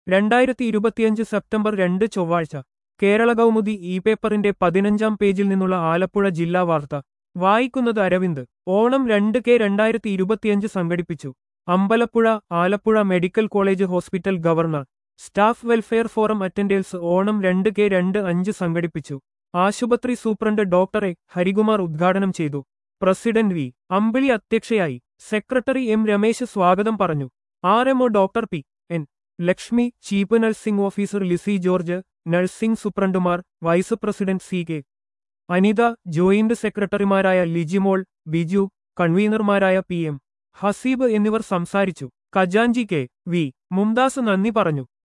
രണ്ടായിരത്തി ഇരുപത്തിയഞ്ച് സെപ്റ്റംബർ രണ്ട് ചൊവ്വാഴ്ച കേരള കൗമുദി ഇ പേപ്പറിന്റെ പതിനഞ്ചാം പേജിൽ നിന്നുള്ള ആലപ്പുഴ ജില്ലാ വാർത്ത വായിക്കുന്നത് അരവിന്ദ് ഓണം രണ്ട് കെ രണ്ടായിരത്തി ഇരുപത്തിയഞ്ച് സംഘടിപ്പിച്ചു Ambalappuzha Alappuzha medical college hospital governor staff welfare forum attenders Onam രണ്ട് കെ രണ്ട് അഞ്ച് സംഘടിപ്പിച്ചു ആശുപത്രി സൂപ്രണ്ട് ഡോക്ടർ എ ഹരികുമാർ ഉദ്ഘാടനം ചെയ്തു പ്രസിഡന്റ് വി അമ്പിളി അധ്യക്ഷയായി സെക്രട്ടറി എം രമേശ് സ്വാഗതം പറഞ്ഞു R M O doctor P N Lakshmi chief nursing officer Lissy George nursing സൂപ്രണ്ടുമാർ vice president C K Anitha joint സെക്രട്ടറിമാരായ ലിജിമോൾ ബിജു കൺവീനർമാരായ പി എം ഹസീബ് എന്നിവർ സംസാരിച്ചു ഖജാൻജി കെ വി മുംതാസ് നന്ദി പറഞ്ഞു